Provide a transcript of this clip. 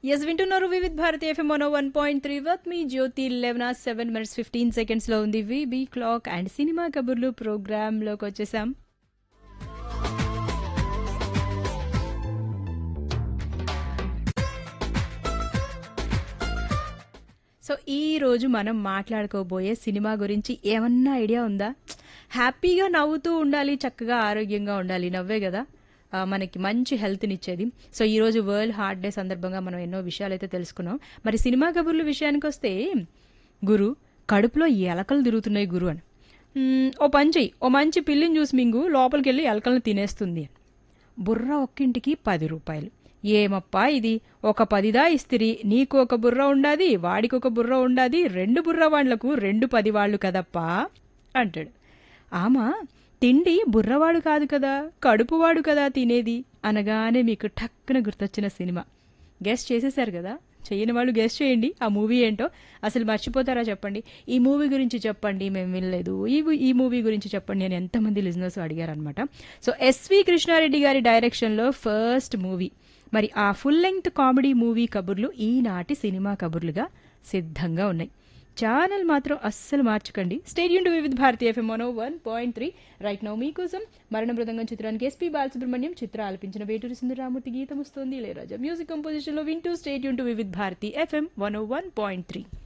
yes వింటున్నారు Vividh Bharati FM one one point three with me Jyothi eleven seven minutes fifteen సెకండ్స్లో ఉంది విబీ clock and cinema కబుర్లు ప్రోగ్రాంలోకి వచ్చేసాం సో ఈ రోజు మనం మాట్లాడుకోబోయే సినిమా గురించి ఏమన్నా ఐడియా ఉందా హ్యాపీగా నవ్వుతూ ఉండాలి చక్కగా ఆరోగ్యంగా ఉండాలి నవ్వే కదా ఆ, మనకి మంచి హెల్త్ని ఇచ్చేది సో ఈ రోజు వరల్డ్ హార్ట్ డే సందర్భంగా మనం ఎన్నో విషయాలు అయితే తెలుసుకున్నాం మరి సినిమా కబుర్ల విషయానికి వస్తే గురు కడుపులో ఎలకలు తిరుగుతున్నాయి గురు అని మ్మ్, ఓ పని చెయ్యి ఓ మంచి పిల్లిని చూసి మింగు లోపలికి వెళ్ళి ఎలకలను తినేస్తుంది అని బుర్ర ఒక్కింటికి పది రూపాయలు ఏమప్పా ఇది ఒక పదిదా ఇస్తిరి నీకు ఒక బుర్ర ఉండాది వాడికి ఒక బుర్ర ఉండాది రెండు బుర్ర వాళ్ళకు రెండు పది వాళ్ళు కదప్పా అంటాడు ఆమా తిండి బుర్రవాడు కాదు కదా కడుపువాడు కదా తినేది అనగానే మీకు టక్కున గుర్తొచ్చిన సినిమా గెస్ట్ చేసేశారు కదా చేయని వాళ్ళు గెస్ట్ చేయండి ఆ మూవీ ఏంటో అసలు మర్చిపోతారా చెప్పండి ఈ మూవీ గురించి చెప్పండి మేము వినలేదు ఈ ఈ మూవీ గురించి చెప్పండి అని ఎంతమంది లిజినర్స్ అడిగారనమాట సో ఎస్వి కృష్ణారెడ్డి గారి డైరెక్షన్లో ఫస్ట్ మూవీ మరి ఆ ఫుల్ లెంగ్త్ కామెడీ మూవీ కబుర్లు ఈనాటి సినిమా కబుర్లుగా సిద్ధంగా ఉన్నాయి ఛానల్ మాత్రం అస్సలు మార్చకండి stadium to Vividha Bharatiya FM మనో one point three right now మీకోసం మరణ మృదంగం చిత్రానికి ఎస్పీ బాలసుబ్రహ్మణ్యం చిత్ర ఆలపించిన వేటూరి సుందరరామూర్తి గీతం వస్తుంది ఇళయరాజా మ్యూజిక్ కంపోజిషన్లో వింటూ stadium to Vividh Bharati FM one one point three